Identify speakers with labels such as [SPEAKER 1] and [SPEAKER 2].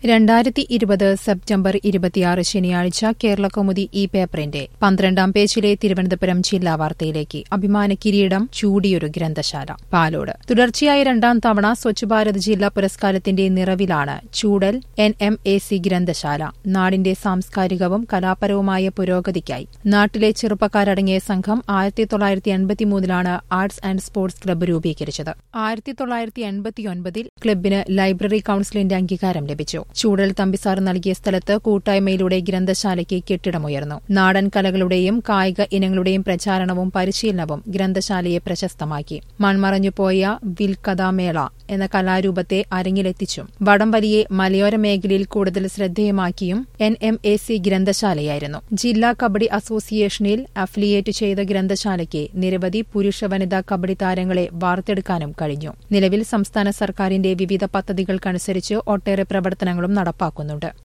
[SPEAKER 1] രണ്ടായിരത്തി ഇരുപത് സെപ്റ്റംബർ ഇരുപത്തിയാറ് ശനിയാഴ്ച കേരളകൗമുദി ഈ പേപ്പറിന്റെ പന്ത്രണ്ടാം പേജിലെ തിരുവനന്തപുരം ജില്ലാ വാർത്തയിലേക്ക് അഭിമാന കിരീടം ചൂടിയൊരു ഗ്രന്ഥശാല പാലോട് തുടർച്ചയായ രണ്ടാം തവണ സ്വച്ഛ് ഭാരത് ജില്ലാ പുരസ്കാരത്തിന്റെ നിറവിലാണ് ചൂടൽ എൻ എം എ സി ഗ്രന്ഥശാല നാടിന്റെ സാംസ്കാരികവും കലാപരവുമായ പുരോഗതിക്കായി നാട്ടിലെ ചെറുപ്പക്കാരടങ്ങിയ സംഘം ആയിരത്തി തൊള്ളായിരത്തി എൺപത്തിമൂന്നിലാണ് ആർട്സ് ആൻഡ് സ്പോർട്സ് ക്ലബ്ബ് രൂപീകരിച്ചത് ആയിരത്തി തൊള്ളായിരത്തി എൺപത്തിയൊൻപതിൽ ക്ലബ്ബിന് ലൈബ്രറി കൌൺസിലിന്റെ അംഗീകാരം ലഭിച്ചു ചൂടൽ തമ്പിസാർ നൽകിയ സ്ഥലത്ത് കൂട്ടായ്മയിലൂടെ ഗ്രന്ഥശാലയ്ക്ക് കെട്ടിടമുയർന്നു നാടൻ കലകളുടെയും കായിക ഇനങ്ങളുടെയും പ്രചാരണവും പരിശീലനവും ഗ്രന്ഥശാലയെ പ്രശസ്തമാക്കി മൺമറഞ്ഞുപോയ വിൽക്കഥാമേള എന്ന കലാരൂപത്തെ അരങ്ങിലെത്തിച്ചും വടംവലിയെ മലയോര മേഖലയിൽ കൂടുതൽ ശ്രദ്ധേയമാക്കിയും എൻ എം എ സി ഗ്രന്ഥശാലയായിരുന്നു ജില്ലാ കബഡി അസോസിയേഷനിൽ അഫിലിയേറ്റ് ചെയ്ത ഗ്രന്ഥശാലയ്ക്ക് നിരവധി പുരുഷ വനിതാ കബഡി താരങ്ങളെ വാർത്തെടുക്കാനും കഴിഞ്ഞു നിലവിൽ സംസ്ഥാന സർക്കാരിന്റെ വിവിധ പദ്ധതികൾക്കനുസരിച്ച് ഒട്ടേറെ പ്രവർത്തനങ്ങളും നടപ്പാക്കുന്നുണ്ട്